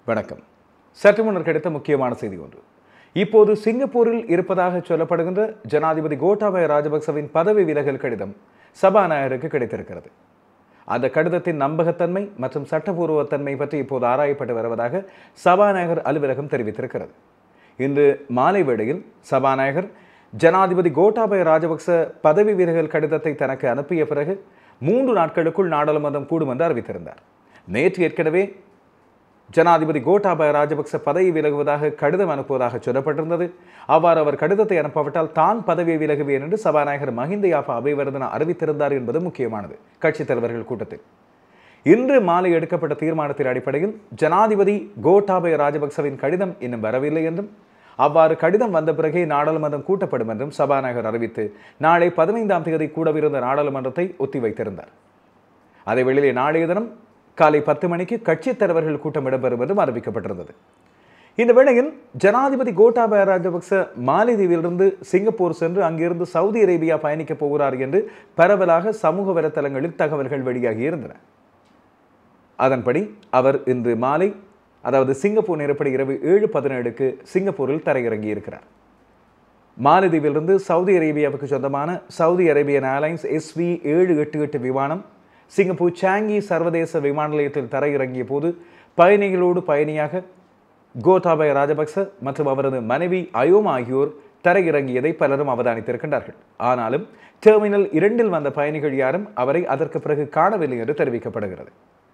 வணக்கம் சற்று முன்னர் கிடைத்த முக்கியமான செய்தி ஒன்று இப்போது சிங்கப்பூரில் இருப்பதாக சொல்லப்படுகின்ற ஜனாதிபதி கோட்டாபய ராஜபக்சவின் பதவி விலகல் கடிதம் சபாநாயகருக்கு கிடைத்திருக்கிறது அந்த கடிதத்தின் நம்பகத்தன்மை மற்றும் சட்டபூர்வத்தன்மை பற்றி இப்போது ஆராயப்பட்டு வருவதாக சபாநாயகர் அலுவலகம் தெரிவித்திருக்கிறது இன்று மாலை வேளையில் சபாநாயகர் ஜனாதிபதி கோட்டாபய ராஜபக்ச பதவி விலகல் கடிதத்தை தனக்கு அனுப்பிய பிறகு மூன்று நாட்களுக்குள் நாடாளுமன்றம் கூடும் என்று அறிவித்திருந்தார் நேற்று ஏற்கனவே ஜனாதிபதி கோட்டாபய ராஜபக்ச பதவி விலகுவதாக கடிதம் அனுப்புவதாக சொல்லப்பட்டிருந்தது அவ்வாறு அவர் கடிதத்தை அனுப்பாவிட்டால் தான் பதவியை விலகுவேன் என்று சபாநாயகர் மஹிந்த யாப்பா அபிவர்தன அறிவித்திருந்தார் என்பது முக்கியமானது கட்சித் தலைவர்கள் கூட்டத்தில் இன்று மாலை எடுக்கப்பட்ட தீர்மானத்தின் அடிப்படையில் ஜனாதிபதி கோட்டாபய ராஜபக்சவின் கடிதம் இன்னும் வரவில்லை என்றும் அவ்வாறு கடிதம் வந்த பிறகே நாடாளுமன்றம் கூட்டப்படும் என்றும் சபாநாயகர் அறிவித்து நாளை பதினைந்தாம் தேதி கூடவிருந்த நாடாளுமன்றத்தை ஒத்திவைத்திருந்தார் அதே வேளையிலே நாளைய தினம் காலை பத்து மணிக்கு கட்சித் தலைவர்கள் கூட்டம் இடம்பெறும் என்றும் அறிவிக்கப்பட்டிருந்தது இந்த வேளையில் ஜனாதிபதி கோட்டாபய ராஜபக்ச மாலைதீவிலிருந்து சிங்கப்பூர் சென்று அங்கிருந்து சவுதி அரேபியா பயணிக்கப் போகிறார் என்று பரவலாக சமூக வலைத்தளங்களில் தகவல்கள் வெளியாகி இருந்தன அதன்படி அவர் இன்று மாலை அதாவது சிங்கப்பூர் நேரப்படி இரவு ஏழு பதினேழுக்கு சிங்கப்பூரில் தரையிறங்கி இருக்கிறார் மாலத்தீவிலிருந்து சவுதி அரேபியாவுக்கு சொந்தமான சவுதி அரேபியன் ஏர்லைன்ஸ் எஸ்வி ஏழு எட்டு எட்டு விமானம் சிங்கப்பூர் சாங்கி சர்வதேச விமான நிலையத்தில் தரையிறங்கிய போது பயணிகளோடு பயணியாக கோட்டாபய ராஜபக்ச மற்றும் அவரது மனைவி அயோமா ஆகியோர் தரையிறங்கியதை பலரும் அவதானித்திருக்கின்றார்கள் ஆனாலும் டெர்மினல் இரண்டில் வந்த பயணிகள் யாரும் அவரை அதற்கு பிறகு காணவில்லை என்று தெரிவிக்கப்படுகிறது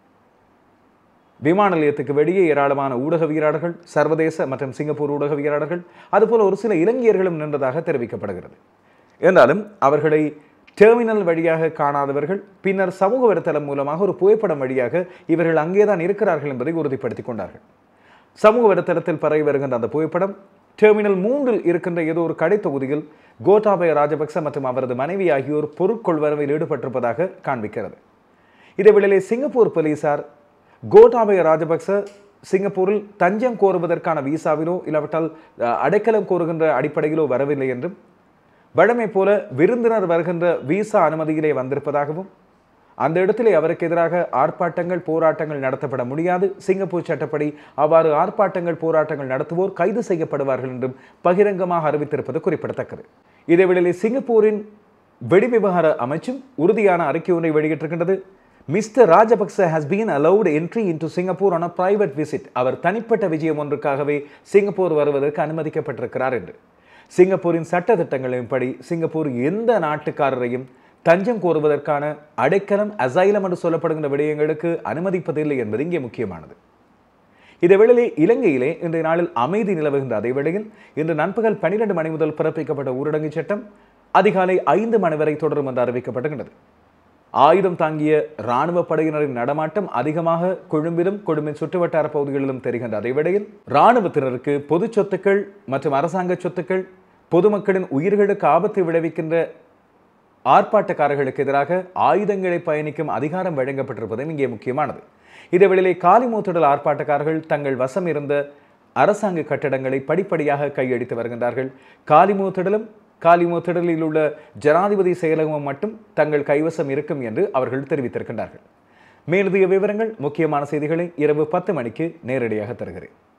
விமான நிலையத்துக்கு வெளியே ஏராளமான ஊடகவியலாளர்கள் சர்வதேச மற்றும் சிங்கப்பூர் ஊடகவியலாளர்கள் அதுபோல ஒரு சில இலங்கையர்களும் நின்றதாக தெரிவிக்கப்படுகிறது என்றாலும் அவர்களை டெர்மினல் வழியாக காணாதவர்கள் பின்னர் சமூக வலைத்தளம் மூலமாக ஒரு புகைப்படம் வழியாக இவர்கள் அங்கேதான் இருக்கிறார்கள் என்பதை உறுதிப்படுத்திக் கொண்டார்கள் சமூக வலைத்தளத்தில் பரவி வருகின்ற அந்த புகைப்படம் டெர்மினல் மூன்றில் இருக்கின்ற ஏதோ ஒரு கடை தொகுதியில் கோட்டாபய ராஜபக்ச மற்றும் அவரது மனைவி ஆகியோர் பொருட்கொள்வரவில் ஈடுபட்டிருப்பதாக காண்பிக்கிறது இதேவேளையிலே சிங்கப்பூர் போலீசார் கோட்டாபய ராஜபக்ச சிங்கப்பூரில் தஞ்சம் கோருவதற்கான வீசாவிலோ இல்லாவிட்டால் அஹ், அடைக்கலம் கோருகின்ற அடிப்படையிலோ வரவில்லை என்றும் வழமை போல விருந்தினர் வருகின்ற வீசா அனுமதியிலே வந்திருப்பதாகவும் அந்த இடத்திலே அவருக்கு எதிராக ஆர்ப்பாட்டங்கள் போராட்டங்கள் நடத்தப்பட முடியாது சிங்கப்பூர் சட்டப்படி அவ்வாறு ஆர்ப்பாட்டங்கள் போராட்டங்கள் நடத்துவோர் கைது செய்யப்படுவார்கள் என்றும் பகிரங்கமாக அறிவித்திருப்பது குறிப்பிடத்தக்கது இதேவேளையில் சிங்கப்பூரின் வெடிவிவகார அமைச்சும் உறுதியான அறிக்கை ஒன்றை வெளியிட்டிருக்கின்றது mister Rajapaksa has been allowed entry into Singapore on a private visit அவர் தனிப்பட்ட விஜயம் ஒன்றுக்காகவே சிங்கப்பூர் வருவதற்கு அனுமதிக்கப்பட்டிருக்கிறார் என்று சிங்கப்பூரின் சட்ட திட்டங்களின்படி சிங்கப்பூர் எந்த நாட்டுக்காரரையும் தஞ்சம் கோருவதற்கான அடைக்கலம் அசைலம் என்று சொல்லப்படுகின்ற விடயங்களுக்கு அனுமதிப்பதில்லை என்பது இங்கே முக்கியமானது இதேவேளையிலே இலங்கையிலே இன்றைய நாளில் அமைதி நிலவுகின்ற அதே வேளையில் இன்று நண்பகல் பன்னிரண்டு மணி முதல் பிறப்பிக்கப்பட்ட ஊரடங்கு சட்டம் அதிகாலை ஐந்து மணி வரை தொடரும் என்று அறிவிக்கப்பட்டுள்ளது ஆயுதம் தாங்கிய இராணுவ படையினரின் நடமாட்டம் அதிகமாக கொழும்பிலும் கொழும்பின் சுற்றுவட்டார பகுதிகளிலும் தெரிகின்ற அதே வேளையில் இராணுவத்தினருக்கு பொது சொத்துக்கள் மற்றும் அரசாங்க சொத்துக்கள் பொதுமக்களின் உயிர்களுக்கு ஆபத்தை விளைவிக்கின்ற ஆர்ப்பாட்டக்காரர்களுக்கு எதிராக ஆயுதங்களை பயணிக்கும் அதிகாரம் வழங்கப்பட்டிருப்பதும் இங்கே முக்கியமானது இதேவேளையிலே காலிமூத்திடல் ஆர்ப்பாட்டக்காரர்கள் தங்கள் வசம் இருந்த அரசாங்க கட்டடங்களை படிப்படியாக கையடித்து வருகின்றார்கள் காலிமூத்திடலும் காலிமூத்திடலில் உள்ள ஜனாதிபதி செயலகமும் மட்டும் தங்கள் கைவசம் இருக்கும் என்று அவர்கள் தெரிவித்திருக்கின்றார்கள் மேலதிக விவரங்கள் முக்கியமான செய்திகளை இரவு பத்து மணிக்கு நேரடியாக தருகிறேன்